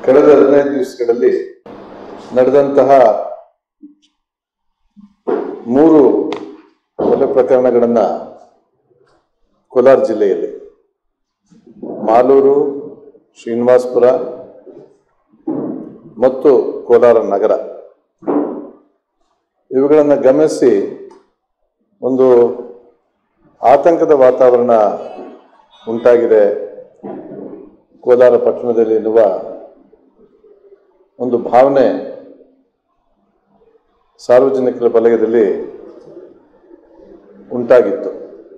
ಕಳೆದ ಹದಿನೈದು ದಿವಸಗಳಲ್ಲಿ ನಡೆದಂತಹ ಮೂರು ಕೊಲೆ ಪ್ರಕರಣಗಳನ್ನ ಕೋಲಾರ ಜಿಲ್ಲೆಯಲ್ಲಿ ಮಾಲೂರು ಶ್ರೀನಿವಾಸಪುರ ಮತ್ತು ಕೋಲಾರ ನಗರ ಇವುಗಳನ್ನು ಗಮನಿಸಿ ಒಂದು ಆತಂಕದ ವಾತಾವರಣ ಉಂಟಾಗಿದೆ ಕೋಲಾರ ಪಟ್ಟಣದಲ್ಲಿ ಎನ್ನುವ ಒಂದು ಭಾವನೆ ಸಾರ್ವಜನಿಕರ ವಲಯದಲ್ಲಿ ಉಂಟಾಗಿತ್ತು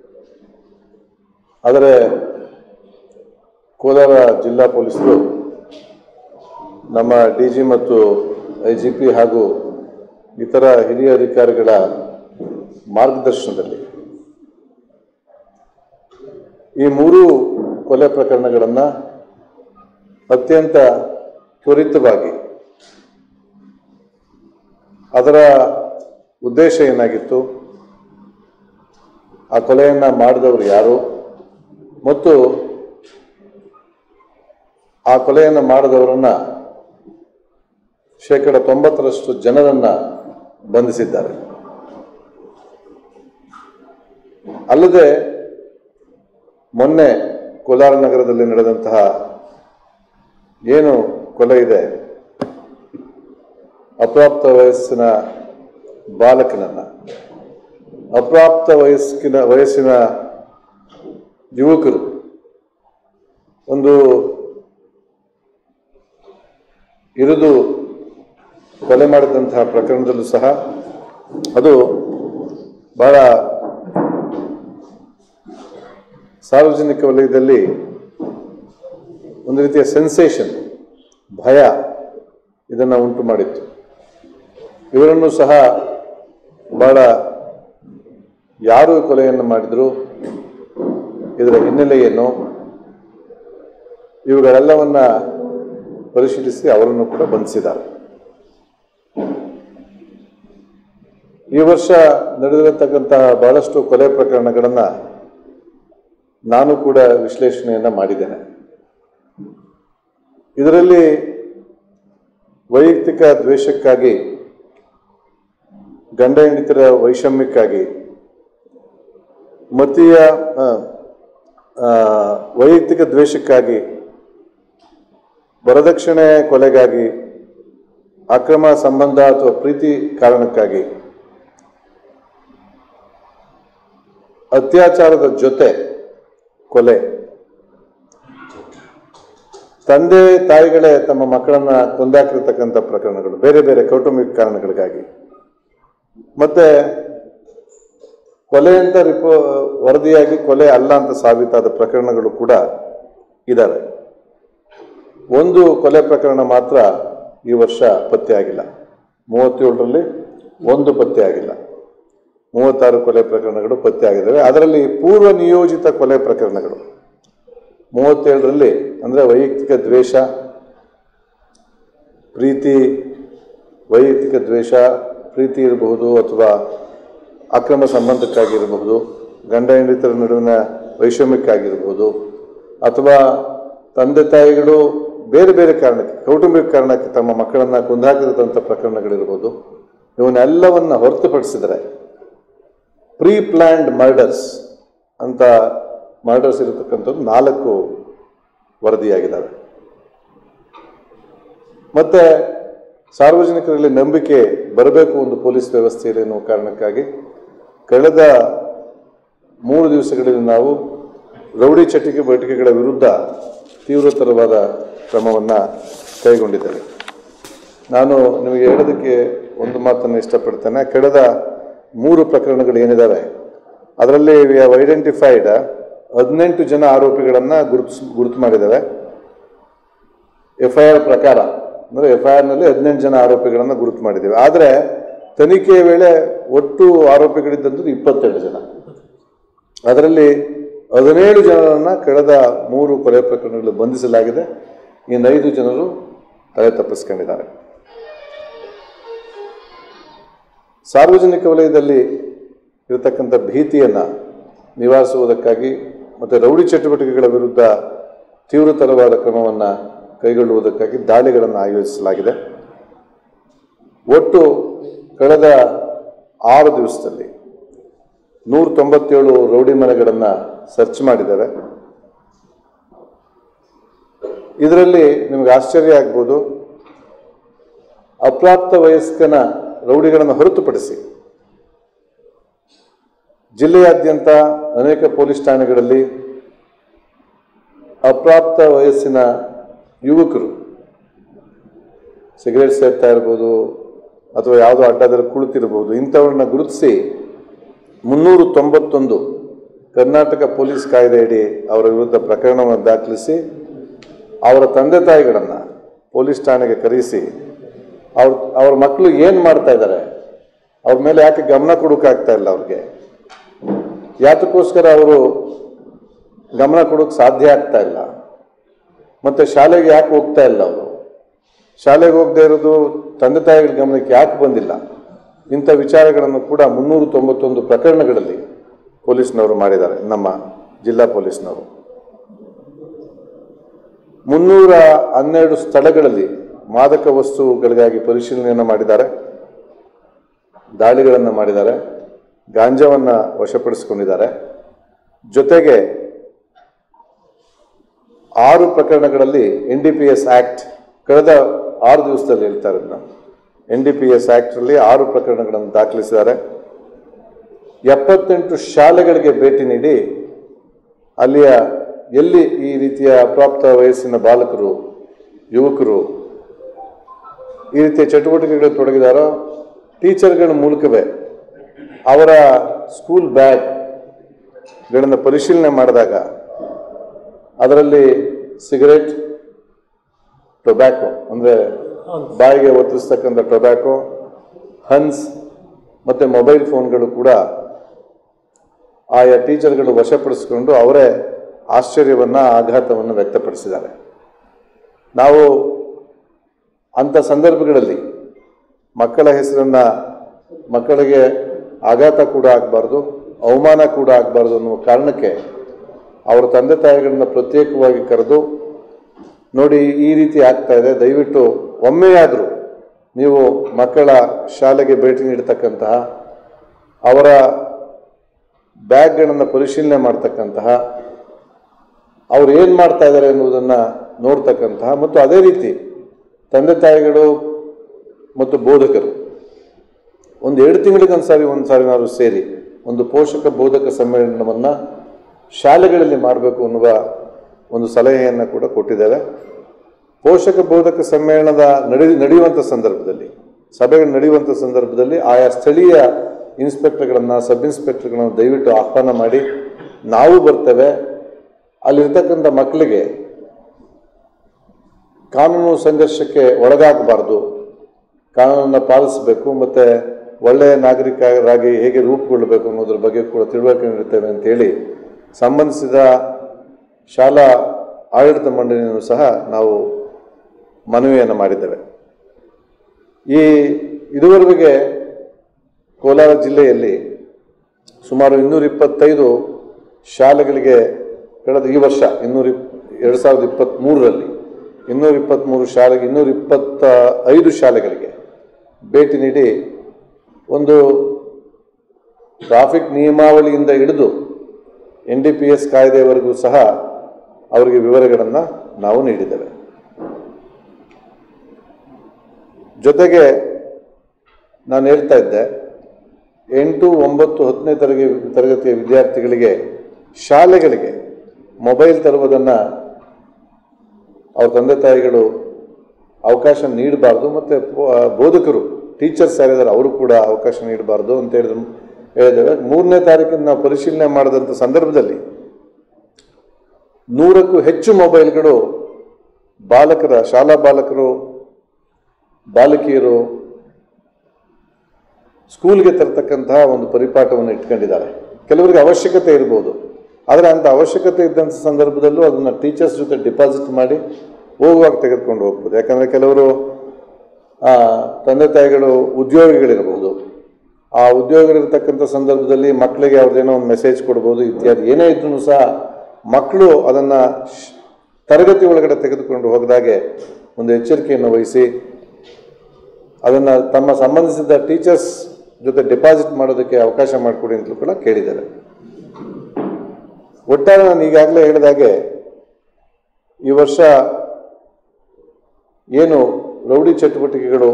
ಆದರೆ ಕೋಲಾರ ಜಿಲ್ಲಾ ಪೊಲೀಸರು ನಮ್ಮ ಡಿ ಜಿ ಮತ್ತು ಐ ಜಿ ಪಿ ಹಾಗೂ ಇತರ ಹಿರಿಯ ಅಧಿಕಾರಿಗಳ ಮಾರ್ಗದರ್ಶನದಲ್ಲಿ ಈ ಮೂರು ಕೊಲೆ ಪ್ರಕರಣಗಳನ್ನು ಅತ್ಯಂತ ತ್ವರಿತವಾಗಿ ಅದರ ಉದ್ದೇಶ ಏನಾಗಿತ್ತು ಆ ಕೊಲೆಯನ್ನು ಮಾಡಿದವರು ಯಾರು ಮತ್ತು ಆ ಕೊಲೆಯನ್ನು ಮಾಡಿದವರನ್ನ ಶೇಕಡ ತೊಂಬತ್ತರಷ್ಟು ಜನರನ್ನ ಬಂಧಿಸಿದ್ದಾರೆ ಅಲ್ಲದೆ ಮೊನ್ನೆ ಕೋಲಾರ ನಗರದಲ್ಲಿ ನಡೆದಂತಹ ಏನು ಕೊಲೆ ಇದೆ ಅಪ್ರಾಪ್ತ ವಯಸ್ಸಿನ ಬಾಲಕನನ್ನ ಅಪ್ರಾಪ್ತ ವಯಸ್ಸಿನ ವಯಸ್ಸಿನ ಯುವಕರು ಒಂದು ಇರಿದು ಕೊಲೆ ಮಾಡಿದಂತಹ ಪ್ರಕರಣದಲ್ಲೂ ಸಹ ಅದು ಬಹಳ ಸಾರ್ವಜನಿಕ ವಲಯದಲ್ಲಿ ಒಂದು ರೀತಿಯ ಸೆನ್ಸೇಷನ್ ಭಯ ಇದನ್ನು ಉಂಟು ಮಾಡಿತ್ತು ಇವರನ್ನು ಸಹ ಬಹಳ ಯಾರು ಈ ಕೊಲೆಯನ್ನು ಮಾಡಿದ್ರು ಇದರ ಹಿನ್ನೆಲೆ ಏನು ಇವುಗಳೆಲ್ಲವನ್ನ ಪರಿಶೀಲಿಸಿ ಅವರನ್ನು ಕೂಡ ಬಂಧಿಸಿದ್ದಾರೆ ಈ ವರ್ಷ ನಡೆದಿರತಕ್ಕಂತಹ ಬಹಳಷ್ಟು ಕೊಲೆ ಪ್ರಕರಣಗಳನ್ನು ನಾನು ಕೂಡ ವಿಶ್ಲೇಷಣೆಯನ್ನ ಮಾಡಿದ್ದೇನೆ ಇದರಲ್ಲಿ ವೈಯಕ್ತಿಕ ದ್ವೇಷಕ್ಕಾಗಿ ಗಂಡ ಹೆಂಡತಿರ ವೈಷಮ್ಯಕ್ಕಾಗಿ ಮತೀಯ ಆ, ಆ, ವೈಯಕ್ತಿಕ ದ್ವೇಷಕ್ಕಾಗಿ ವರದಕ್ಷಿಣೆ ಕೊಲೆಗಾಗಿ ಅಕ್ರಮ ಸಂಬಂಧ ಅಥವಾ ಪ್ರೀತಿ ಕಾರಣಕ್ಕಾಗಿ ಅತ್ಯಾಚಾರದ ಜೊತೆ ಕೊಲೆ ತಂದೆ ತಾಯಿಗಳೇ ತಮ್ಮ ಮಕ್ಕಳನ್ನ ಕೊಂದಾಕಿರ್ತಕ್ಕಂಥ ಪ್ರಕರಣಗಳು ಬೇರೆ ಬೇರೆ ಕೌಟುಂಬಿಕ ಕಾರಣಗಳಿಗಾಗಿ ಮತ್ತೆ ಕೊಲೆ ಅಂತ ರಿಪೋ ವರದಿಯಾಗಿ ಕೊಲೆ ಅಲ್ಲ ಅಂತ ಸಾಬೀತಾದ ಪ್ರಕರಣಗಳು ಕೂಡ ಇದ್ದಾವೆ ಒಂದು ಕೊಲೆ ಪ್ರಕರಣ ಮಾತ್ರ ಈ ವರ್ಷ ಪತ್ತೆ ಆಗಿಲ್ಲ ಮೂವತ್ತೇಳರಲ್ಲಿ ಒಂದು ಪತ್ತೆ ಆಗಿಲ್ಲ ಮೂವತ್ತಾರು ಕೊಲೆ ಪ್ರಕರಣಗಳು ಪತ್ತೆ ಆಗಿದ್ದಾವೆ ಅದರಲ್ಲಿ ಪೂರ್ವ ನಿಯೋಜಿತ ಕೊಲೆ ಪ್ರಕರಣಗಳು ಮೂವತ್ತೇಳರಲ್ಲಿ ಅಂದರೆ ವೈಯಕ್ತಿಕ ದ್ವೇಷ ಪ್ರೀತಿ ವೈಯಕ್ತಿಕ ದ್ವೇಷ ಪ್ರೀತಿ ಇರಬಹುದು ಅಥವಾ ಅಕ್ರಮ ಸಂಬಂಧಕ್ಕಾಗಿರಬಹುದು ಗಂಡ ಹೆಂಡತಿರ ನಡುವಿನ ವೈಷಮ್ಯಕ್ಕಾಗಿರಬಹುದು ಅಥವಾ ತಂದೆ ತಾಯಿಗಳು ಬೇರೆ ಬೇರೆ ಕಾರಣಕ್ಕೆ ಕೌಟುಂಬಿಕ ಕಾರಣಕ್ಕೆ ತಮ್ಮ ಮಕ್ಕಳನ್ನ ಕೊಂದಾಕಿದಂಥ ಪ್ರಕರಣಗಳಿರ್ಬೋದು ಇವನ್ನೆಲ್ಲವನ್ನ ಹೊರತುಪಡಿಸಿದರೆ ಪ್ರೀ ಪ್ಲ್ಯಾಂಡ್ ಮರ್ಡರ್ಸ್ ಅಂತ ಮರ್ಡರ್ಸ್ ಇರತಕ್ಕಂಥದ್ದು ನಾಲ್ಕು ವರದಿಯಾಗಿದ್ದಾವೆ ಮತ್ತೆ ಸಾರ್ವಜನಿಕರಲ್ಲಿ ನಂಬಿಕೆ ಬರಬೇಕು ಒಂದು ಪೊಲೀಸ್ ವ್ಯವಸ್ಥೆಯಲ್ಲಿ ಎನ್ನುವ ಕಾರಣಕ್ಕಾಗಿ ಕಳೆದ ಮೂರು ದಿವಸಗಳಲ್ಲಿ ನಾವು ರೌಡಿ ಚಟಿಕೆ ಬಟಿಕೆಗಳ ವಿರುದ್ಧ ತೀವ್ರತರವಾದ ಕ್ರಮವನ್ನು ಕೈಗೊಂಡಿದ್ದೇವೆ ನಾನು ನಿಮಗೆ ಹೇಳೋದಕ್ಕೆ ಒಂದು ಮಾತನ್ನು ಇಷ್ಟಪಡ್ತೇನೆ ಕಳೆದ ಮೂರು ಪ್ರಕರಣಗಳು ಏನಿದ್ದಾವೆ ಅದರಲ್ಲಿ ವಿ ಹ್ಯಾವ್ ಐಡೆಂಟಿಫೈಡ್ ಹದಿನೆಂಟು ಜನ ಆರೋಪಿಗಳನ್ನು ಗುರುತಿಸ್ ಗುರುತು ಮಾಡಿದ್ದೇವೆ ಎಫ್ ಐ ಆರ್ ಪ್ರಕಾರ ಅಂದರೆ ಎಫ್ ಐ ಆರ್ನಲ್ಲಿ ಹದಿನೆಂಟು ಜನ ಆರೋಪಿಗಳನ್ನು ಗುರುತು ಮಾಡಿದ್ದೇವೆ ಆದರೆ ತನಿಖೆಯ ವೇಳೆ ಒಟ್ಟು ಆರೋಪಿಗಳಿದ್ದಂಥದ್ದು ಇಪ್ಪತ್ತೆರಡು ಜನ ಅದರಲ್ಲಿ ಹದಿನೇಳು ಜನರನ್ನ ಕಳೆದ ಮೂರು ಕೊಲೆ ಪ್ರಕರಣಗಳು ಬಂಧಿಸಲಾಗಿದೆ ಇನ್ನೈದು ಜನರು ತಲೆ ತಪ್ಪಿಸ್ಕೊಂಡಿದ್ದಾರೆ ಸಾರ್ವಜನಿಕ ವಲಯದಲ್ಲಿ ಇರತಕ್ಕಂಥ ಭೀತಿಯನ್ನು ನಿವಾರಿಸುವುದಕ್ಕಾಗಿ ಮತ್ತು ರೌಡಿ ಚಟುವಟಿಕೆಗಳ ವಿರುದ್ಧ ತೀವ್ರತರವಾದ ಕ್ರಮವನ್ನು ಕೈಗೊಳ್ಳುವುದಕ್ಕಾಗಿ ದಾಳಿಗಳನ್ನು ಆಯೋಜಿಸಲಾಗಿದೆ ಒಟ್ಟು ಕಳೆದ ಆರು ದಿವಸದಲ್ಲಿ ನೂರ ತೊಂಬತ್ತೇಳು ರೌಡಿ ಮನೆಗಳನ್ನು ಸರ್ಚ್ ಮಾಡಿದ್ದಾರೆ ಇದರಲ್ಲಿ ನಿಮಗೆ ಆಶ್ಚರ್ಯ ಆಗ್ಬೋದು ಅಪ್ರಾಪ್ತ ವಯಸ್ಕನ ರೌಡಿಗಳನ್ನು ಹೊರತುಪಡಿಸಿ ಜಿಲ್ಲೆಯಾದ್ಯಂತ ಅನೇಕ ಪೊಲೀಸ್ ಠಾಣೆಗಳಲ್ಲಿ ಅಪ್ರಾಪ್ತ ವಯಸ್ಸಿನ ಯುವಕರು ಸಿಗರೇಟ್ ಸೇರ್ತಾ ಇರ್ಬೋದು ಅಥವಾ ಯಾವುದೋ ಅಡ್ಡದಲ್ಲಿ ಕುಳಿತಿರ್ಬೋದು ಇಂಥವ್ರನ್ನ ಗುರುತಿಸಿ ಮುನ್ನೂರು ತೊಂಬತ್ತೊಂದು ಕರ್ನಾಟಕ ಪೊಲೀಸ್ ಕಾಯ್ದೆಯಡಿ ಅವರ ವಿರುದ್ಧ ಪ್ರಕರಣವನ್ನು ದಾಖಲಿಸಿ ಅವರ ತಂದೆ ತಾಯಿಗಳನ್ನು ಪೊಲೀಸ್ ಠಾಣೆಗೆ ಕರೆಸಿ ಅವ್ರ ಅವ್ರ ಮಕ್ಕಳು ಏನು ಮಾಡ್ತಾ ಇದ್ದಾರೆ ಅವ್ರ ಮೇಲೆ ಯಾಕೆ ಗಮನ ಕೊಡೋಕ್ಕಾಗ್ತಾ ಇಲ್ಲ ಅವ್ರಿಗೆ ಯಾತಕ್ಕೋಸ್ಕರ ಅವರು ಗಮನ ಕೊಡೋಕೆ ಸಾಧ್ಯ ಆಗ್ತಾ ಇಲ್ಲ ಮತ್ತು ಶಾಲೆಗೆ ಯಾಕೆ ಹೋಗ್ತಾ ಇಲ್ಲ ಅವರು ಶಾಲೆಗೆ ಹೋಗದೆ ಇರೋದು ತಂದೆ ತಾಯಿಗಳ ಗಮನಕ್ಕೆ ಯಾಕೆ ಬಂದಿಲ್ಲ ಇಂಥ ವಿಚಾರಗಳನ್ನು ಕೂಡ ಮುನ್ನೂರ ತೊಂಬತ್ತೊಂದು ಪ್ರಕರಣಗಳಲ್ಲಿ ಪೊಲೀಸ್ನವರು ಮಾಡಿದ್ದಾರೆ ನಮ್ಮ ಜಿಲ್ಲಾ ಪೊಲೀಸ್ನವರು ಮುನ್ನೂರ ಹನ್ನೆರಡು ಸ್ಥಳಗಳಲ್ಲಿ ಮಾದಕ ವಸ್ತುಗಳಿಗಾಗಿ ಪರಿಶೀಲನೆಯನ್ನು ಮಾಡಿದ್ದಾರೆ ದಾಳಿಗಳನ್ನು ಮಾಡಿದ್ದಾರೆ ಗಾಂಜಾವನ್ನು ವಶಪಡಿಸಿಕೊಂಡಿದ್ದಾರೆ ಜೊತೆಗೆ ಆರು ಪ್ರಕರಣಗಳಲ್ಲಿ N D P S act ಕಳೆದ ಆರು ದಿವಸದಲ್ಲಿ ಹೇಳ್ತಾ ಇರೋದು ನಾನು ಎನ್ ಡಿ ಪಿ ಎಸ್ ಆ್ಯಕ್ಟ್ರಲ್ಲಿ ಆರು ಪ್ರಕರಣಗಳನ್ನು ದಾಖಲಿಸಿದ್ದಾರೆ ಎಪ್ಪತ್ತೆಂಟು ಶಾಲೆಗಳಿಗೆ ಭೇಟಿ ನೀಡಿ ಅಲ್ಲಿಯ ಎಲ್ಲಿ ಈ ರೀತಿಯ ಅಪ್ರಾಪ್ತ ವಯಸ್ಸಿನ ಬಾಲಕರು ಯುವಕರು ಈ ರೀತಿಯ ಚಟುವಟಿಕೆಗಳು ತೊಡಗಿದಾರೋ ಟೀಚರ್ಗಳ ಮೂಲಕವೇ ಅವರ ಸ್ಕೂಲ್ ಬ್ಯಾಗ್ಗಳನ್ನು ಪರಿಶೀಲನೆ ಮಾಡಿದಾಗ ಅದರಲ್ಲಿ ಸಿಗರೇಟ್ ಟೊಬ್ಯಾಕೊ ಅಂದರೆ ಬಾಯಿಗೆ ಒತ್ತಿಸ್ತಕ್ಕಂಥ ಟೊಬ್ಯಾಕೊ ಹನ್ಸ್ ಮತ್ತು ಮೊಬೈಲ್ ಫೋನ್ಗಳು ಕೂಡ ಆಯಾ ಟೀಚರ್ಗಳು ವಶಪಡಿಸಿಕೊಂಡು ಅವರೇ ಆಶ್ಚರ್ಯವನ್ನು ಆಘಾತವನ್ನು ವ್ಯಕ್ತಪಡಿಸಿದ್ದಾರೆ ನಾವು ಅಂಥ ಸಂದರ್ಭಗಳಲ್ಲಿ ಮಕ್ಕಳ ಹೆಸರನ್ನು ಮಕ್ಕಳಿಗೆ ಆಘಾತ ಕೂಡ ಆಗಬಾರ್ದು ಅವಮಾನ ಕೂಡ ಆಗಬಾರ್ದು ಅನ್ನುವ ಕಾರಣಕ್ಕೆ ಅವರ ತಂದೆ ತಾಯಿಗಳನ್ನ ಪ್ರತ್ಯೇಕವಾಗಿ ಕರೆದು ನೋಡಿ ಈ ರೀತಿ ಆಗ್ತಾ ಇದೆ ದಯವಿಟ್ಟು ಒಮ್ಮೆಯಾದರೂ ನೀವು ಮಕ್ಕಳ ಶಾಲೆಗೆ ಭೇಟಿ ನೀಡತಕ್ಕಂತಹ ಅವರ ಬ್ಯಾಗ್ಗಳನ್ನು ಪರಿಶೀಲನೆ ಮಾಡ್ತಕ್ಕಂತಹ ಅವ್ರು ಏನು ಮಾಡ್ತಾ ಇದ್ದಾರೆ ಎನ್ನುವುದನ್ನು ನೋಡ್ತಕ್ಕಂತಹ ಮತ್ತು ಅದೇ ರೀತಿ ತಂದೆ ತಾಯಿಗಳು ಮತ್ತು ಬೋಧಕರು ಒಂದು ಎರಡು ತಿಂಗಳಿಗೊಂದ್ಸಾರಿ ಒಂದು ಸಾರಿನಾದ್ರು ಸೇರಿ ಒಂದು ಪೋಷಕ ಬೋಧಕ ಸಮ್ಮೇಳನವನ್ನು ಶಾಲೆಗಳಲ್ಲಿ ಮಾಡಬೇಕು ಅನ್ನುವ ಒಂದು ಸಲಹೆಯನ್ನು ಕೂಡ ಕೊಟ್ಟಿದ್ದೇವೆ ಪೋಷಕ ಬೋಧಕ ಸಮ್ಮೇಳನದ ನಡೆ ನಡೆಯುವಂಥ ಸಂದರ್ಭದಲ್ಲಿ ಸಭೆಗಳು ನಡೆಯುವಂಥ ಸಂದರ್ಭದಲ್ಲಿ ಆಯಾ ಸ್ಥಳೀಯ ಇನ್ಸ್ಪೆಕ್ಟರ್ಗಳನ್ನು ಸಬ್ ಇನ್ಸ್ಪೆಕ್ಟರ್ಗಳನ್ನು ದಯವಿಟ್ಟು ಆಹ್ವಾನ ಮಾಡಿ ನಾವು ಬರ್ತೇವೆ ಅಲ್ಲಿರ್ತಕ್ಕಂಥ ಮಕ್ಕಳಿಗೆ ಕಾನೂನು ಸಂಘರ್ಷಕ್ಕೆ ಒಳಗಾಗಬಾರ್ದು ಕಾನೂನನ್ನು ಪಾಲಿಸಬೇಕು ಮತ್ತು ಒಳ್ಳೆಯ ನಾಗರಿಕರಾಗಿ ಹೇಗೆ ರೂಪುಗೊಳ್ಳಬೇಕು ಅನ್ನೋದ್ರ ಬಗ್ಗೆ ಕೂಡ ತಿಳುವಳಿಕೆ ನೀಡುತ್ತೇವೆ ಅಂತೇಳಿ ಸಂಬಂಧಿಸಿದ ಶಾಲಾ ಆಡಳಿತ ಮಂಡಳಿಯನ್ನು ಸಹ ನಾವು ಮನವಿಯನ್ನು ಮಾಡಿದ್ದೇವೆ ಈ ಇದುವರೆಗೆ ಕೋಲಾರ ಜಿಲ್ಲೆಯಲ್ಲಿ ಸುಮಾರು ಇನ್ನೂರ ಇಪ್ಪತ್ತೈದು ಶಾಲೆಗಳಿಗೆ ಕಳೆದ ಈ ವರ್ಷ ಇನ್ನೂರ ಇಪ್ ಎರಡು ಸಾವಿರದ ಇಪ್ಪತ್ತ್ಮೂರರಲ್ಲಿ ಇನ್ನೂರ ಇಪ್ಪತ್ತ್ಮೂರು ಶಾಲೆಗೆ ಇನ್ನೂರ ಇಪ್ಪತ್ತ ಐದು ಶಾಲೆಗಳಿಗೆ ಭೇಟಿ ನೀಡಿ ಒಂದು ಟ್ರಾಫಿಕ್ ನಿಯಮಾವಳಿಯಿಂದ ಹಿಡಿದು ಎನ್ ಡಿ ಪಿ ಎಸ್ ಕಾಯ್ದೆವರೆಗೂ ಸಹ ಅವರಿಗೆ ವಿವರಗಳನ್ನು ನಾವು ನೀಡಿದ್ದೇವೆ ಜೊತೆಗೆ ನಾನು ಹೇಳ್ತಾ ಇದ್ದೆ ಎಂಟು ಒಂಬತ್ತು ಹತ್ತನೇ ತರಗತಿ ತರಗತಿಯ ವಿದ್ಯಾರ್ಥಿಗಳಿಗೆ ಶಾಲೆಗಳಿಗೆ ಮೊಬೈಲ್ ತರುವುದನ್ನು ಅವ್ರ ತಂದೆ ತಾಯಿಗಳು ಅವಕಾಶ ನೀಡಬಾರ್ದು ಮತ್ತು ಬೋಧಕರು ಟೀಚರ್ಸ್ ಯಾರಿದ್ದಾರೆ ಅವರು ಕೂಡ ಅವಕಾಶ ನೀಡಬಾರ್ದು ಅಂತ ಹೇಳಿದ್ರು ಹೇಳಿದ್ದೇವೆ ಮೂರನೇ ತಾರೀಕಿನ ನಾವು ಪರಿಶೀಲನೆ ಮಾಡಿದಂಥ ಸಂದರ್ಭದಲ್ಲಿ ನೂರಕ್ಕೂ ಹೆಚ್ಚು ಮೊಬೈಲ್ಗಳು ಬಾಲಕರ ಶಾಲಾ ಬಾಲಕರು ಬಾಲಕಿಯರು ಸ್ಕೂಲ್ಗೆ ತರ್ತಕ್ಕಂತಹ ಒಂದು ಪರಿಪಾಠವನ್ನು ಇಟ್ಕೊಂಡಿದ್ದಾರೆ ಕೆಲವರಿಗೆ ಅವಶ್ಯಕತೆ ಇರ್ಬೋದು ಆದರೆ ಅಂಥ ಅವಶ್ಯಕತೆ ಇದ್ದಂಥ ಸಂದರ್ಭದಲ್ಲೂ ಅದನ್ನು ಟೀಚರ್ಸ್ ಜೊತೆ ಡಿಪಾಸಿಟ್ ಮಾಡಿ ಹೋಗುವಾಗ ತೆಗೆದುಕೊಂಡು ಹೋಗ್ಬೋದು ಯಾಕಂದರೆ ಕೆಲವರು ಆ, ತಂದೆ ತಾಯಿಗಳು ಉದ್ಯೋಗಿಗಳಿರ್ಬೋದು ಆ ಉದ್ಯೋಗಿಗಳಿರ್ತಕ್ಕಂಥ ಸಂದರ್ಭದಲ್ಲಿ ಮಕ್ಕಳಿಗೆ ಅವ್ರದ್ದೇನೋ ಒಂದು ಮೆಸೇಜ್ ಕೊಡ್ಬೋದು ಇತ್ಯಾದಿ ಏನೇ ಇದ್ರೂ ಸಹ ಮಕ್ಕಳು ಅದನ್ನು ತರಗತಿ ಒಳಗಡೆ ತೆಗೆದುಕೊಂಡು ಹೋಗದಾಗೆ ಒಂದು ಎಚ್ಚರಿಕೆಯನ್ನು ವಹಿಸಿ ಅದನ್ನು ತಮ್ಮ ಸಂಬಂಧಿಸಿದ ಟೀಚರ್ಸ್ ಜೊತೆ ಡೆಪಾಸಿಟ್ ಮಾಡೋದಕ್ಕೆ ಅವಕಾಶ ಮಾಡಿಕೊಡಿ ಅಂತಲೂ ಕೂಡ ಕೇಳಿದ್ದಾರೆ ಒಟ್ಟಾರೆ ನಾನು ಈಗಾಗಲೇ ಹೇಳಿದಾಗೆ ಈ ವರ್ಷ ಏನು ರೌಡಿ ಚಟುವಟಿಕೆಗಳು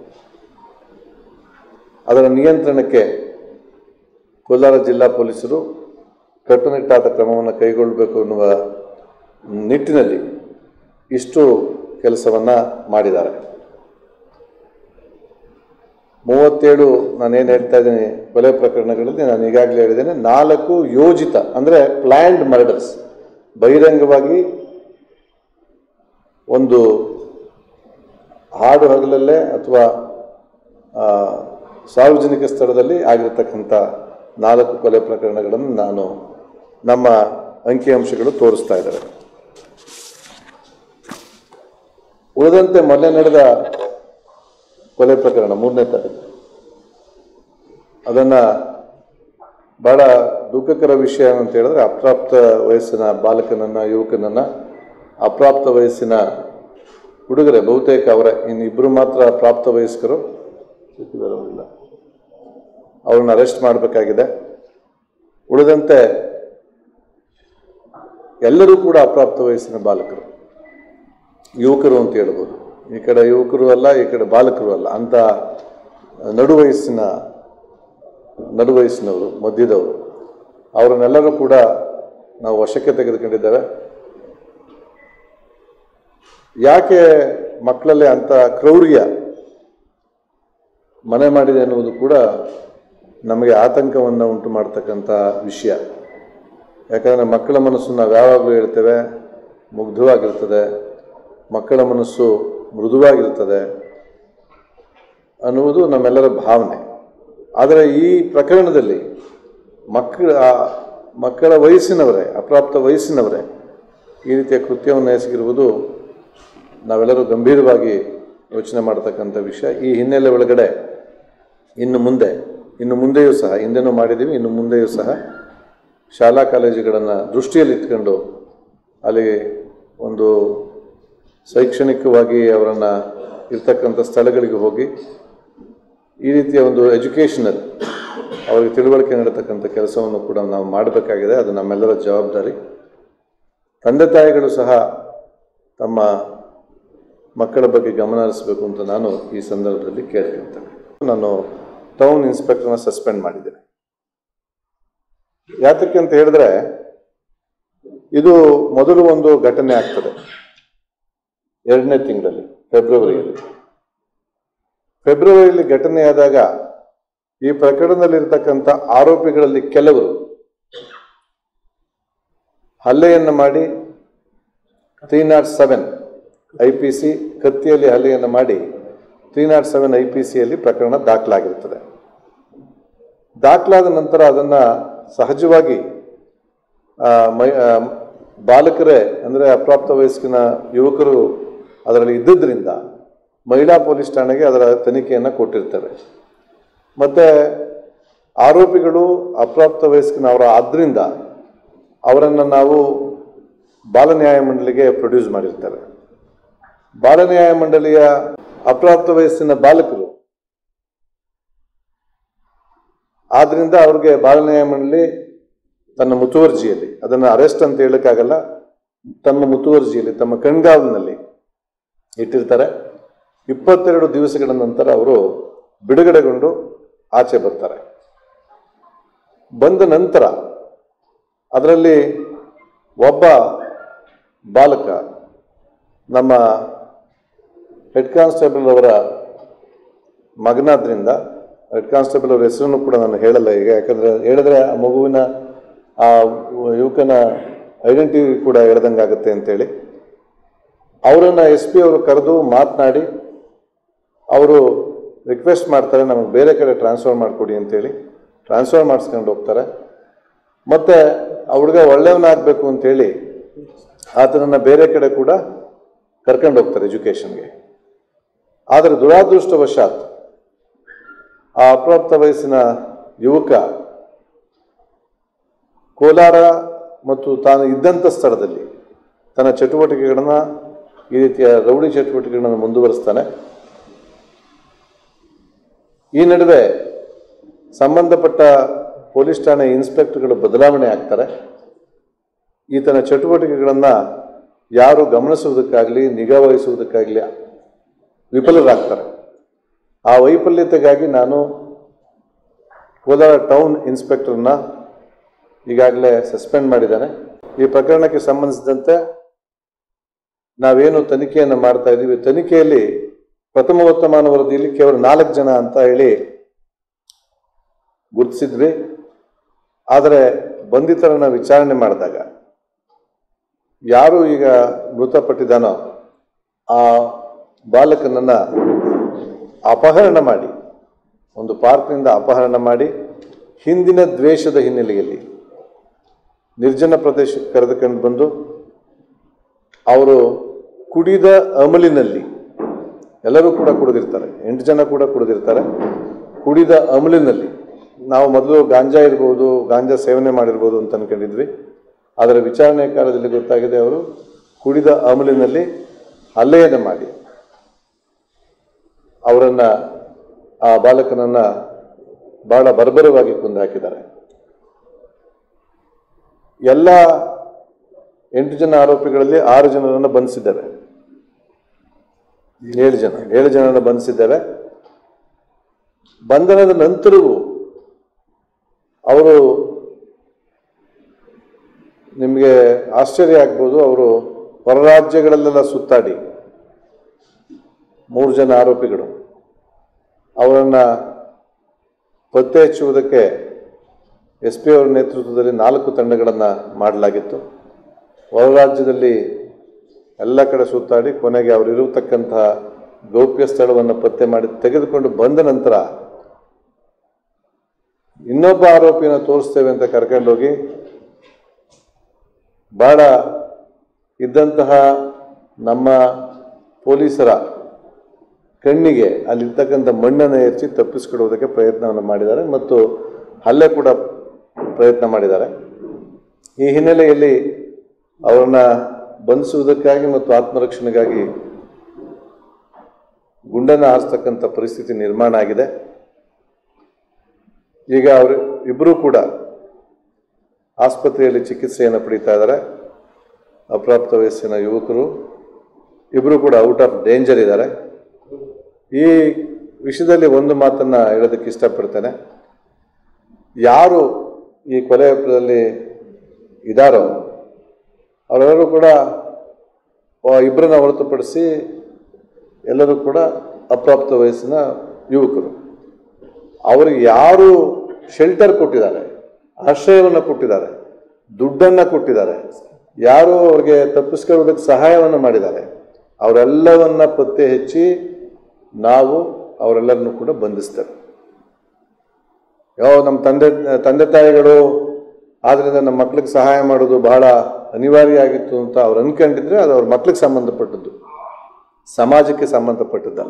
ಅದರ ನಿಯಂತ್ರಣಕ್ಕೆ ಕೋಲಾರ ಜಿಲ್ಲಾ ಪೊಲೀಸರು ಕಟ್ಟುನಿಟ್ಟಾದ ಕ್ರಮವನ್ನು ಕೈಗೊಳ್ಳಬೇಕು ಎನ್ನುವ ನಿಟ್ಟಿನಲ್ಲಿ ಇಷ್ಟು ಕೆಲಸವನ್ನು ಮಾಡಿದ್ದಾರೆ ಮೂವತ್ತೇಳು ನಾನೇನು ಹೇಳ್ತಾ ಇದ್ದೀನಿ ಕೊಲೆ ಪ್ರಕರಣಗಳಲ್ಲಿ ನಾನು ಈಗಾಗಲೇ ಹೇಳಿದ್ದೇನೆ ನಾಲ್ಕು ಯೋಜಿತ ಅಂದರೆ ಪ್ಲ್ಯಾಂಡ್ ಮರ್ಡರ್ಸ್ ಬಹಿರಂಗವಾಗಿ ಒಂದು ಹಾಡು ಹಗಲಲ್ಲೇ ಅಥವಾ ಆ, ಸಾರ್ವಜನಿಕ ಸ್ಥಳದಲ್ಲಿ ಆಗಿರತಕ್ಕಂಥ ನಾಲ್ಕು ಕೊಲೆ ಪ್ರಕರಣಗಳನ್ನು ನಾನು ನಮ್ಮ ಅಂಕಿಅಂಶಗಳು ತೋರಿಸ್ತಾ ಇದ್ದಾರೆ ಉಳಿದಂತೆ ಮೊನ್ನೆ ನಡೆದ ಕೊಲೆ ಪ್ರಕರಣ ಮೂರನೇ ತಾರೀಕು ಅದನ್ನು ಬಹಳ ದುಃಖಕರ ವಿಷಯ ಅಂತ ಹೇಳಿದ್ರೆ ಅಪ್ರಾಪ್ತ ವಯಸ್ಸಿನ ಬಾಲಕನನ್ನ ಯುವಕನನ್ನ ಅಪ್ರಾಪ್ತ ವಯಸ್ಸಿನ ಹುಡುಗರೇ ಬಹುತೇಕ ಅವರೇ ಇನ್ನು ಇಬ್ಬರು ಮಾತ್ರ ಪ್ರಾಪ್ತ ವಯಸ್ಕರು ಸಿಕ್ಕಿದಾರೋ ಇಲ್ಲ ಅವ್ರನ್ನ ಅರೆಸ್ಟ್ ಮಾಡಬೇಕಾಗಿದೆ ಉಳಿದಂತೆ ಎಲ್ಲರೂ ಕೂಡ ಅಪ್ರಾಪ್ತ ವಯಸ್ಸಿನ ಬಾಲಕರು ಯುವಕರು ಅಂತ ಹೇಳ್ಬೋದು ಈ ಕಡೆ ಯುವಕರು ಅಲ್ಲ ಈ ಕಡೆ ಬಾಲಕರು ಅಲ್ಲ ಅಂತ ನಡುವಯಸ್ಸಿನ ನಡುವಯಸ್ಸಿನವರು ಮಧ್ಯದವರು ಅವರನ್ನೆಲ್ಲರೂ ಕೂಡ ನಾವು ವಶಕ್ಕೆ ತೆಗೆದುಕೊಂಡಿದ್ದೇವೆ ಯಾಕೆ ಮಕ್ಕಳಲ್ಲಿ ಅಂತ ಕ್ರೌರ್ಯ ಮನೆ ಮಾಡಿದೆ ಅನ್ನುವುದು ಕೂಡ ನಮಗೆ ಆತಂಕವನ್ನು ಉಂಟು ಮಾಡ್ತಕ್ಕಂಥ ವಿಷಯ ಯಾಕಂದರೆ ಮಕ್ಕಳ ಮನಸ್ಸು ನಾವು ಯಾವಾಗಲೂ ಹೇಳ್ತೇವೆ ಮುಗ್ಧವಾಗಿರ್ತದೆ ಮಕ್ಕಳ ಮನಸ್ಸು ಮೃದುವಾಗಿರ್ತದೆ ಅನ್ನುವುದು ನಮ್ಮೆಲ್ಲರ ಭಾವನೆ ಆದರೆ ಈ ಪ್ರಕರಣದಲ್ಲಿ ಮಕ್ಕಳ ಆ ಮಕ್ಕಳ ವಯಸ್ಸಿನವರೇ ಅಪ್ರಾಪ್ತ ವಯಸ್ಸಿನವರೇ ಈ ರೀತಿಯ ಕೃತ್ಯವನ್ನು ಎಸಗಿರುವುದು ನಾವೆಲ್ಲರೂ ಗಂಭೀರವಾಗಿ ಯೋಚನೆ ಮಾಡತಕ್ಕಂಥ ವಿಷಯ ಈ ಹಿನ್ನೆಲೆ ಒಳಗಡೆ ಇನ್ನು ಮುಂದೆ ಇನ್ನು ಮುಂದೆಯೂ ಸಹ ಹಿಂದೆನೂ ಮಾಡಿದ್ದೀವಿ ಇನ್ನು ಮುಂದೆಯೂ ಸಹ ಶಾಲಾ ಕಾಲೇಜುಗಳನ್ನು ದೃಷ್ಟಿಯಲ್ಲಿ ಇಟ್ಕೊಂಡು ಅಲ್ಲಿ ಒಂದು ಶೈಕ್ಷಣಿಕವಾಗಿ ಅವರನ್ನು ಇರ್ತಕ್ಕಂಥ ಸ್ಥಳಗಳಿಗೆ ಹೋಗಿ ಈ ರೀತಿಯ ಒಂದು ಎಜುಕೇಷನಲ್ ಅವರಿಗೆ ತಿಳುವಳಿಕೆ ನೀಡತಕ್ಕಂಥ ಕೆಲಸವನ್ನು ಕೂಡ ನಾವು ಮಾಡಬೇಕಾಗಿದೆ ಅದು ನಮ್ಮೆಲ್ಲರ ಜವಾಬ್ದಾರಿ ತಂದೆ ತಾಯಿಗಳು ಸಹ ತಮ್ಮ ಮಕ್ಕಳ ಬಗ್ಗೆ ಗಮನ ಹರಿಸಬೇಕು ಅಂತ ನಾನು ಈ ಸಂದರ್ಭದಲ್ಲಿ ಕೇಳ್ಕೊಳ್ತೇನೆ ನಾನು ಟೌನ್ ಇನ್ಸ್ಪೆಕ್ಟರ್ನ ಸಸ್ಪೆಂಡ್ ಮಾಡಿದ್ದೇನೆ ಯಾತಕ್ಕೆ ಅಂತ ಹೇಳಿದ್ರೆ ಇದು ಮೊದಲು ಒಂದು ಘಟನೆ ಆಗ್ತದೆ ಎರಡನೇ ತಿಂಗಳಲ್ಲಿ ಫೆಬ್ರವರಿಯಲ್ಲಿ ಫೆಬ್ರವರಿಯಲ್ಲಿ ಘಟನೆಯಾದಾಗ ಈ ಪ್ರಕರಣದಲ್ಲಿರ್ತಕ್ಕಂಥ ಆರೋಪಿಗಳಲ್ಲಿ ಕೆಲವರು ಹಲ್ಲೆಯನ್ನು ಮಾಡಿ three not seven I P C ಕತ್ತಿಯಲ್ಲಿ ಹಲ್ಲೆಯನ್ನು ಮಾಡಿ three not seven I P ಸಿಯಲ್ಲಿ ಪ್ರಕರಣ ದಾಖಲಾಗಿರ್ತದೆ ದಾಖಲಾದ ನಂತರ ಅದನ್ನು ಸಹಜವಾಗಿ ಆ, ಮೈ ಆ, ಬಾಲಕರೇ ಅಂದರೆ ಅಪ್ರಾಪ್ತ ವಯಸ್ಸಿನ ಯುವಕರು ಅದರಲ್ಲಿ ಇದ್ದುದರಿಂದ ಮಹಿಳಾ ಪೊಲೀಸ್ ಠಾಣೆಗೆ ಅದರ ತನಿಖೆಯನ್ನು ಕೊಟ್ಟಿರ್ತೇವೆ ಮತ್ತು ಆರೋಪಿಗಳು ಅಪ್ರಾಪ್ತ ವಯಸ್ಸಿನವರ ಆದ್ದರಿಂದ ಅವರನ್ನು ನಾವು ಬಾಲ ನ್ಯಾಯ ಮಂಡಳಿಗೆ ಪ್ರೊಡ್ಯೂಸ್ ಮಾಡಿರ್ತೇವೆ ಬಾಲ ನ್ಯಾಯ ಮಂಡಳಿಯ ಅಪ್ರಾಪ್ತ ವಯಸ್ಸಿನ ಬಾಲಕರು ಆದ್ರಿಂದ ಅವ್ರಿಗೆ ಬಾಲ ನ್ಯಾಯ ಮಂಡಳಿ ತನ್ನ ಮುತುವರ್ಜಿಯಲ್ಲಿ ಅದನ್ನು ಅರೆಸ್ಟ್ ಅಂತ ಹೇಳಕ್ಕಾಗಲ್ಲ ತಮ್ಮ ಮುತುವರ್ಜಿಯಲ್ಲಿ ತಮ್ಮ ಕಣ್ಗಾವಲಿನಲ್ಲಿ ಇಟ್ಟಿರ್ತಾರೆ ಇಪ್ಪತ್ತೆರಡು ದಿವಸಗಳ ನಂತರ ಅವರು ಬಿಡುಗಡೆಗೊಂಡು ಆಚೆ ಬರ್ತಾರೆ ಬಂದ ನಂತರ ಅದರಲ್ಲಿ ಒಬ್ಬ ಬಾಲಕ ನಮ್ಮ ಹೆಡ್ ಕಾನ್ಸ್ಟೇಬಲ್ ಅವರ ಮಗನಾದ್ರಿಂದ ಹೆಡ್ ಕಾನ್ಸ್ಟೇಬಲ್ ಅವರ ಹೆಸರನ್ನು ಕೂಡ ನಾನು ಹೇಳಲ್ಲ ಈಗ ಯಾಕಂದ್ರೆ ಹೇಳಿದ್ರೆ ಆ ಮಗುವಿನ ಆ ಯುವಕನ ಐಡೆಂಟಿಟಿ ಕೂಡ ಹೇಳ್ದಂಗಾಗುತ್ತೆ ಅಂತೇಳಿ ಅವರನ್ನು ಎಸ್ ಪಿ ಅವರು ಕರೆದು ಮಾತನಾಡಿ ಅವರು ರಿಕ್ವೆಸ್ಟ್ ಮಾಡ್ತಾರೆ ನಮಗೆ ಬೇರೆ ಕಡೆ ಟ್ರಾನ್ಸ್ಫರ್ ಮಾಡಿಕೊಡಿ ಅಂತೇಳಿ ಟ್ರಾನ್ಸ್ಫರ್ ಮಾಡಿಸ್ಕೊಂಡು ಹೋಗ್ತಾರೆ ಮತ್ತು ಆ ಹುಡುಗ ಒಳ್ಳೆಯವನಾಗಬೇಕು ಅಂತೇಳಿ ಆತನನ್ನು ಬೇರೆ ಕಡೆ ಕೂಡ ಕರ್ಕೊಂಡು ಹೋಗ್ತಾರೆ ಎಜುಕೇಷನ್ಗೆ ಆದರೆ ದುರಾದೃಷ್ಟವಶಾತ್ ಆ ಅಪ್ರಾಪ್ತ ವಯಸ್ಸಿನ ಯುವಕ ಕೋಲಾರ ಮತ್ತು ತಾನು ಇದ್ದಂಥ ಸ್ಥಳದಲ್ಲಿ ತನ್ನ ಚಟುವಟಿಕೆಗಳನ್ನು ಈ ರೀತಿಯ ರೌಡಿ ಚಟುವಟಿಕೆಗಳನ್ನು ಮುಂದುವರಿಸ್ತಾನೆ ಈ ನಡುವೆ ಸಂಬಂಧಪಟ್ಟ ಪೊಲೀಸ್ ಠಾಣೆ ಇನ್ಸ್ಪೆಕ್ಟರ್ಗಳು ಬದಲಾವಣೆ ಆಗ್ತಾರೆ ಈತನ ಚಟುವಟಿಕೆಗಳನ್ನು ಯಾರು ಗಮನಿಸುವುದಕ್ಕಾಗಲಿ ನಿಗಾ ವಹಿಸುವುದಕ್ಕಾಗಲಿ ವಿಫಲರಾಗ್ತಾರೆ ಆ ವೈಫಲ್ಯತೆಗಾಗಿ ನಾನು ಕೋಲಾರ ಟೌನ್ ಇನ್ಸ್ಪೆಕ್ಟರ್ನ ಈಗಾಗಲೇ ಸಸ್ಪೆಂಡ್ ಮಾಡಿದ್ದಾನೆ ಈ ಪ್ರಕರಣಕ್ಕೆ ಸಂಬಂಧಿಸಿದಂತೆ ನಾವೇನು ತನಿಖೆಯನ್ನು ಮಾಡ್ತಾ ಇದ್ದೀವಿ ತನಿಖೆಯಲ್ಲಿ ಪ್ರಥಮ ವರ್ತಮಾನ ವರದಿಯಲ್ಲಿ ಕೇವಲ ನಾಲ್ಕು ಜನ ಅಂತ ಹೇಳಿ ಗುರುತಿಸಿದ್ವಿ ಆದರೆ ಬಂಧಿತರನ್ನ ವಿಚಾರಣೆ ಮಾಡಿದಾಗ ಯಾರು ಈಗ ಮೃತಪಟ್ಟಿದ್ದಾನೋ ಆ ಬಾಲಕನನ್ನ ಅಪಹರಣ ಮಾಡಿ ಒಂದು ಪಾರ್ಕ್ನಿಂದ ಅಪಹರಣ ಮಾಡಿ ಹಿಂದಿನ ದ್ವೇಷದ ಹಿನ್ನೆಲೆಯಲ್ಲಿ ನಿರ್ಜನ ಪ್ರದೇಶಕ್ಕೆ ಕರೆದುಕೊಂಡು ಬಂದು ಅವರು ಕುಡಿದ ಅಮಲಿನಲ್ಲಿ ಎಲ್ಲರೂ ಕೂಡ ಕುಡಿದಿರ್ತಾರೆ ಎಂಟು ಜನ ಕೂಡ ಕುಡಿದಿರ್ತಾರೆ ಕುಡಿದ ಅಮಲಿನಲ್ಲಿ ನಾವು ಮೊದಲು ಗಾಂಜಾ ಇರ್ಬೋದು ಗಾಂಜಾ ಸೇವನೆ ಮಾಡಿರ್ಬೋದು ಅಂತ ಅನ್ಕೊಂಡಿದ್ವಿ ಆದರೆ ವಿಚಾರಣೆ ಕಾಲದಲ್ಲಿ ಗೊತ್ತಾಗಿದೆ ಅವರು ಕುಡಿದ ಅಮಲಿನಲ್ಲಿ ಹಲ್ಲೆಯನ್ನು ಮಾಡಿ ಅವರನ್ನ ಆ ಬಾಲಕನನ್ನ ಬಹಳ ಬರ್ಬರವಾಗಿ ಕೊಂದು ಹಾಕಿದ್ದಾರೆ ಎಲ್ಲ ಎಂಟು ಜನ ಆರೋಪಿಗಳಲ್ಲಿ ಆರು ಜನರನ್ನು ಬಂಧಿಸಿದ್ದೇವೆ ಏಳು ಜನ ಏಳು ಜನರನ್ನು ಬಂಧಿಸಿದ್ದೇವೆ ಬಂಧನದ ನಂತರವೂ ಅವರು ನಿಮಗೆ ಆಶ್ಚರ್ಯ ಆಗ್ಬೋದು ಅವರು ಹೊರ ರಾಜ್ಯಗಳಲ್ಲೆಲ್ಲ ಸುತ್ತಾಡಿ ಮೂರು ಜನ ಆರೋಪಿಗಳು ಅವರನ್ನು ಪತ್ತೆ ಹಚ್ಚುವುದಕ್ಕೆ ಎಸ್ ಪಿ ಅವರ ನೇತೃತ್ವದಲ್ಲಿ ನಾಲ್ಕು ತಂಡಗಳನ್ನು ಮಾಡಲಾಗಿತ್ತು ಹೊರ ರಾಜ್ಯದಲ್ಲಿ ಎಲ್ಲ ಕಡೆ ಸುತ್ತಾಡಿ ಕೊನೆಗೆ ಅವರು ಇರತಕ್ಕಂತಹ ಗೌಪ್ಯ ಸ್ಥಳವನ್ನು ಪತ್ತೆ ಮಾಡಿ ತೆಗೆದುಕೊಂಡು ಬಂದ ನಂತರ ಇನ್ನೊಬ್ಬ ಆರೋಪಿನ ತೋರಿಸ್ತೇವೆ ಅಂತ ಕರ್ಕೊಂಡೋಗಿ ಬಹಳ ಇದ್ದಂತಹ ನಮ್ಮ ಪೊಲೀಸರ ಕಣ್ಣಿಗೆ ಅಲ್ಲಿರ್ತಕ್ಕಂಥ ಮಣ್ಣನ್ನು ಎರಚಿ ತಪ್ಪಿಸಿಕೊಡುವುದಕ್ಕೆ ಪ್ರಯತ್ನವನ್ನು ಮಾಡಿದ್ದಾರೆ ಮತ್ತು ಹಲ್ಲೆ ಕೂಡ ಪ್ರಯತ್ನ ಮಾಡಿದ್ದಾರೆ ಈ ಹಿನ್ನೆಲೆಯಲ್ಲಿ ಅವರನ್ನ ಬಂಧಿಸುವುದಕ್ಕಾಗಿ ಮತ್ತು ಆತ್ಮರಕ್ಷಣೆಗಾಗಿ ಗುಂಡನ್ನು ಹಾರಿಸ್ತಕ್ಕಂಥ ಪರಿಸ್ಥಿತಿ ನಿರ್ಮಾಣ ಆಗಿದೆ ಈಗ ಅವರು ಇಬ್ಬರೂ ಕೂಡ ಆಸ್ಪತ್ರೆಯಲ್ಲಿ ಚಿಕಿತ್ಸೆಯನ್ನು ಪಡೀತಾ ಇದ್ದಾರೆ ಅಪ್ರಾಪ್ತ ವಯಸ್ಸಿನ ಯುವಕರು ಇಬ್ಬರು ಕೂಡ ಔಟ್ ಆಫ್ ಡೇಂಜರ್ ಇದ್ದಾರೆ ಈ ವಿಷಯದಲ್ಲಿ ಒಂದು ಮಾತನ್ನ ಹೇಳೋದಕ್ಕೆ ಇಷ್ಟಪಡ್ತೇನೆ ಯಾರು ಈ ಕೊಲೆಯಲ್ಲಿ ಇದ್ದಾರೋ ಅವರೆಲ್ಲರೂ ಕೂಡ ಆ ಇಬ್ಬರನ್ನ ಹೊರತುಪಡಿಸಿ ಎಲ್ಲರೂ ಕೂಡ ಅಪ್ರಾಪ್ತ ವಯಸ್ಸಿನ ಯುವಕರು ಅವರಿಗೆ ಯಾರು ಶೆಲ್ಟರ್ ಕೊಟ್ಟಿದ್ದಾರೆ ಆಶ್ರಯವನ್ನು ಕೊಟ್ಟಿದ್ದಾರೆ ದುಡ್ಡನ್ನು ಕೊಟ್ಟಿದ್ದಾರೆ ಯಾರು ಅವ್ರಿಗೆ ತಪ್ಪಿಸ್ಕೊಳ್ಳೋದಕ್ಕೆ ಸಹಾಯವನ್ನು ಮಾಡಿದ್ದಾರೆ ಅವರೆಲ್ಲವನ್ನ ಪತ್ತೆ ಹಚ್ಚಿ ನಾವು ಅವರೆಲ್ಲರನ್ನು ಕೂಡ ಬಂಧಿಸ್ತೇವೆ ಯಾವ ನಮ್ಮ ತಂದೆ ತಂದೆ ತಾಯಿಗಳು ಆದ್ರಿಂದ ನಮ್ಮ ಮಕ್ಳಿಗೆ ಸಹಾಯ ಮಾಡೋದು ಬಹಳ ಅನಿವಾರ್ಯ ಆಗಿತ್ತು ಅಂತ ಅವ್ರು ಅನ್ಕೊಂಡಿದ್ರೆ ಅದು ಅವ್ರ ಮಕ್ಳಿಗೆ ಸಂಬಂಧಪಟ್ಟದ್ದು ಸಮಾಜಕ್ಕೆ ಸಂಬಂಧಪಟ್ಟದ್ದಲ್ಲ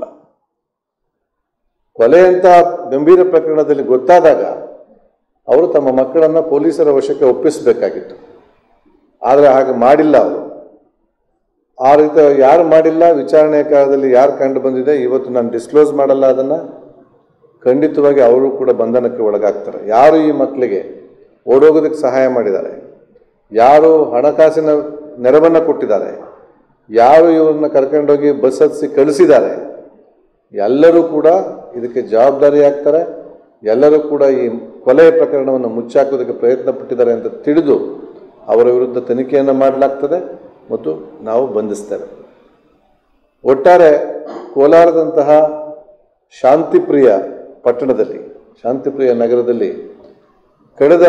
ಕೊಲೆ ಅಂತ ಗಂಭೀರ ಪ್ರಕರಣದಲ್ಲಿ ಗೊತ್ತಾದಾಗ ಅವರು ತಮ್ಮ ಮಕ್ಕಳನ್ನ ಪೊಲೀಸರ ವಶಕ್ಕೆ ಒಪ್ಪಿಸಬೇಕಾಗಿತ್ತು ಆದರೆ ಹಾಗೆ ಮಾಡಿಲ್ಲ ಅವರು ಆ ರೀತಿ ಯಾರು ಮಾಡಿಲ್ಲ ವಿಚಾರಣೆ ಕಾಲದಲ್ಲಿ ಯಾರು ಕಂಡು ಬಂದಿದೆ ಇವತ್ತು ನಾನು ಡಿಸ್ಕ್ಲೋಸ್ ಮಾಡಲ್ಲ ಅದನ್ನ ಖಂಡಿತವಾಗಿ ಅವರು ಕೂಡ ಬಂಧನಕ್ಕೆ ಒಳಗಾಗ್ತಾರೆ ಯಾರು ಈ ಮಕ್ಕಳಿಗೆ ಓಡೋಗೋದಕ್ಕೆ ಸಹಾಯ ಮಾಡಿದ್ದಾರೆ ಯಾರು ಹಣಕಾಸಿನ ನೆರವನ್ನು ಕೊಟ್ಟಿದ್ದಾರೆ ಯಾರು ಇವ್ರನ್ನ ಕರ್ಕೊಂಡೋಗಿ ಬಸ್ ಹತ್ತಿಸಿ ಕಳಿಸಿದ್ದಾರೆ ಎಲ್ಲರೂ ಕೂಡ ಇದಕ್ಕೆ ಜವಾಬ್ದಾರಿ ಆಗ್ತಾರೆ ಎಲ್ಲರೂ ಕೂಡ ಈ ಕೊಲೆ ಪ್ರಕರಣವನ್ನು ಮುಚ್ಚಾಕೋದಕ್ಕೆ ಪ್ರಯತ್ನ ಪಟ್ಟಿದ್ದಾರೆ ಅಂತ ತಿಳಿದು ಅವರ ವಿರುದ್ಧ ತನಿಖೆಯನ್ನು ಮಾಡಲಾಗ್ತದೆ ಮತ್ತು ನಾವು ಬಂಧಿಸ್ತೇವೆ ಒಟ್ಟಾರೆ ಕೋಲಾರದಂತಹ ಶಾಂತಿಪ್ರಿಯ ಪಟ್ಟಣದಲ್ಲಿ ಶಾಂತಿಪ್ರಿಯ ನಗರದಲ್ಲಿ ಕಳೆದ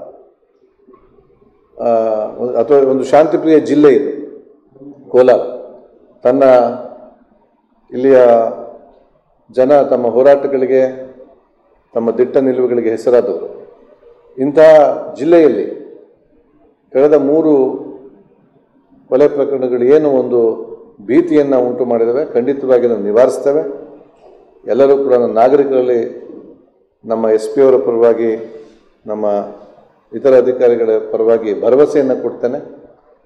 ಆ, ಒಂದು- ಅಥವಾ ಒಂದು ಶಾಂತಿಪ್ರಿಯ ಜಿಲ್ಲೆ ಇದು ಕೋಲಾರ ತನ್ನ ಇಲ್ಲಿಯ ಜನ ತಮ್ಮ ಹೋರಾಟಗಳಿಗೆ ತಮ್ಮ ದಿಟ್ಟ ನಿಲುವುಗಳಿಗೆ ಹೆಸರಾದವರು ಇಂತಹ ಜಿಲ್ಲೆಯಲ್ಲಿ ಕಳೆದ ಮೂರು ಕೊಲೆ ಪ್ರಕರಣಗಳು ಏನು ಒಂದು ಭೀತಿಯನ್ನು ಉಂಟು ಮಾಡಿದವೆ ಖಂಡಿತವಾಗಿ ನಾವು ನಿವಾರಿಸ್ತೇವೆ ಎಲ್ಲರೂ ಕೂಡ ನಮ್ಮ ನಾಗರಿಕರಲ್ಲಿ ನಮ್ಮ ಎಸ್ ಪಿ ಅವರ ಪರವಾಗಿ ನಮ್ಮ ಇತರ ಅಧಿಕಾರಿಗಳ ಪರವಾಗಿ ಭರವಸೆಯನ್ನು ಕೊಡ್ತೇನೆ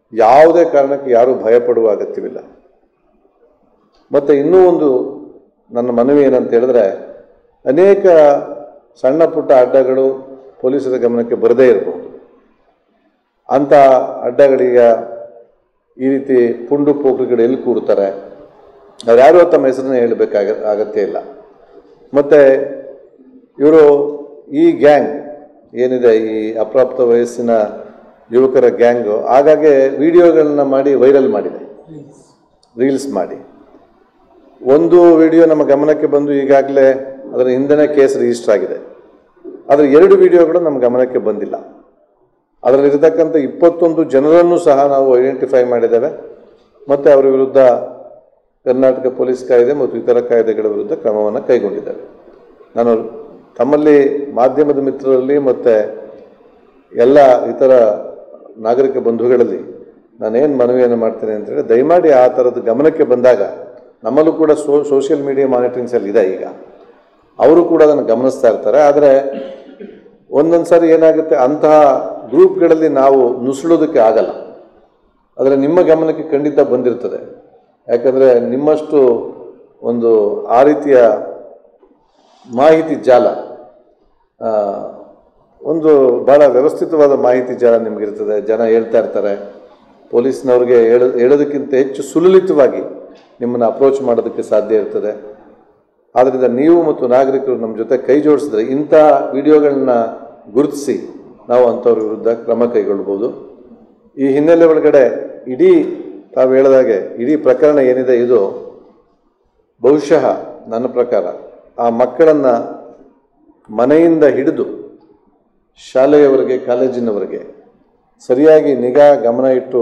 ಯಾವುದೇ ಕಾರಣಕ್ಕೆ ಯಾರೂ ಭಯಪಡುವ ಅಗತ್ಯವಿಲ್ಲ ಮತ್ತು ಇನ್ನೂ ಒಂದು ನನ್ನ ಮನವಿ ಏನಂತ ಹೇಳಿದ್ರೆ ಅನೇಕ ಸಣ್ಣ ಪುಟ್ಟ ಅಡ್ಡಗಳು ಪೊಲೀಸರ ಗಮನಕ್ಕೆ ಬರದೇ ಇರಬಹುದು ಅಂಥ ಅಡ್ಡಗಳೀಗ ಈ ರೀತಿ ಪುಂಡು ಪೋಖ್ರಿಗಳು ಎಲ್ಲಿ ಕೂಡ್ತಾರೆ ಅವ್ರು ಯಾರು ತಮ್ಮ ಹೆಸರನ್ನ ಹೇಳಬೇಕಾಗ ಅಗತ್ಯ ಇಲ್ಲ ಮತ್ತು ಇವರು ಈ ಗ್ಯಾಂಗ್ ಏನಿದೆ ಈ ಅಪ್ರಾಪ್ತ ವಯಸ್ಸಿನ ಯುವಕರ ಗ್ಯಾಂಗು ಆಗಾಗ್ಗೆ ವಿಡಿಯೋಗಳನ್ನ ಮಾಡಿ ವೈರಲ್ ಮಾಡಿದೆ ರೀಲ್ಸ್ ಮಾಡಿ ಒಂದು ವಿಡಿಯೋ ನಮ್ಮ ಗಮನಕ್ಕೆ ಬಂದು ಈಗಾಗಲೇ ಅದರ ಹಿಂದೆನೇ ಕೇಸ್ ರಿಜಿಸ್ಟರ್ ಆಗಿದೆ ಆದರೆ ಎರಡು ವಿಡಿಯೋಗಳು ನಮ್ಮ ಗಮನಕ್ಕೆ ಬಂದಿಲ್ಲ ಅದರಲ್ಲಿರ್ತಕ್ಕಂಥ ಇಪ್ಪತ್ತೊಂದು ಜನರನ್ನು ಸಹ ನಾವು ಐಡೆಂಟಿಫೈ ಮಾಡಿದ್ದೇವೆ ಮತ್ತು ಅವರ ವಿರುದ್ಧ ಕರ್ನಾಟಕ ಪೊಲೀಸ್ ಕಾಯ್ದೆ ಮತ್ತು ಇತರ ಕಾಯ್ದೆಗಳ ವಿರುದ್ಧ ಕ್ರಮವನ್ನು ಕೈಗೊಂಡಿದ್ದೇವೆ ನಾನು ತಮ್ಮಲ್ಲಿ ಮಾಧ್ಯಮದ ಮಿತ್ರರಲ್ಲಿ ಮತ್ತು ಎಲ್ಲ ಇತರ ನಾಗರಿಕ ಬಂಧುಗಳಲ್ಲಿ ನಾನೇನು ಮನವಿಯನ್ನು ಮಾಡ್ತೇನೆ ಅಂತೇಳಿ ದಯಮಾಡಿ ಆ ಥರದ್ದು ಗಮನಕ್ಕೆ ಬಂದಾಗ ನಮ್ಮಲ್ಲೂ ಕೂಡ so social media monitoring cell ಇದೆ ಈಗ ಅವರು ಕೂಡ ಅದನ್ನು ಗಮನಿಸ್ತಾ ಇರ್ತಾರೆ ಆದರೆ ಒಂದೊಂದು ಸಾರಿ ಏನಾಗುತ್ತೆ ಅಂತಹ ಗ್ರೂಪ್ಗಳಲ್ಲಿ ನಾವು ನುಸುಳೋದಕ್ಕೆ ಆಗಲ್ಲ ಆದರೆ ನಿಮ್ಮ ಗಮನಕ್ಕೆ ಖಂಡಿತ ಬಂದಿರ್ತದೆ ಯಾಕಂದರೆ ನಿಮ್ಮಷ್ಟು ಒಂದು ಆ ರೀತಿಯ ಮಾಹಿತಿ ಜಾಲ ಆ, ಒಂದು ಭಾಳ ವ್ಯವಸ್ಥಿತವಾದ ಮಾಹಿತಿ ಜಾಲ ನಿಮಗಿರ್ತದೆ ಜನ ಹೇಳ್ತಾ ಇರ್ತಾರೆ ಪೊಲೀಸ್ನವ್ರಿಗೆ ಹೇಳ ಹೇಳೋದಕ್ಕಿಂತ ಹೆಚ್ಚು ಸುಲಲಿತವಾಗಿ ನಿಮ್ಮನ್ನು ಅಪ್ರೋಚ್ ಮಾಡೋದಕ್ಕೆ ಸಾಧ್ಯ ಇರ್ತದೆ ಆದ್ದರಿಂದ ನೀವು ಮತ್ತು ನಾಗರಿಕರು ನಮ್ಮ ಜೊತೆ ಕೈ ಜೋಡಿಸಿದ್ರೆ ಇಂಥ ವಿಡಿಯೋಗಳನ್ನ ಗುರುತಿಸಿ ನಾವು ಅಂಥವ್ರ ವಿರುದ್ಧ ಕ್ರಮ ಕೈಗೊಳ್ಬೋದು ಈ ಹಿನ್ನೆಲೆ ಒಳಗಡೆ ಇಡೀ ತಾವು ಹೇಳಿದಾಗೆ ಇಡೀ ಪ್ರಕರಣ ಏನಿದೆ ಇದು ಬಹುಶಃ ನನ್ನ ಪ್ರಕಾರ ಆ ಮಕ್ಕಳನ್ನು ಮನೆಯಿಂದ ಹಿಡಿದು ಶಾಲೆಯವರೆಗೆ ಕಾಲೇಜಿನವರೆಗೆ ಸರಿಯಾಗಿ ನಿಗಾ ಗಮನ ಇಟ್ಟು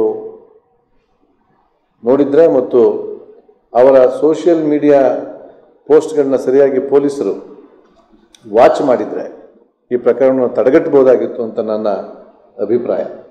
ನೋಡಿದರೆ ಮತ್ತು ಅವರ ಸೋಷಿಯಲ್ ಮೀಡಿಯಾ ಪೋಸ್ಟ್ಗಳನ್ನ ಸರಿಯಾಗಿ ಪೊಲೀಸರು ವಾಚ್ ಮಾಡಿದರೆ ಈ ಪ್ರಕರಣವನ್ನು ತಡೆಗಟ್ಟಬಹುದಾಗಿತ್ತು ಅಂತ ನನ್ನ ಅಭಿಪ್ರಾಯ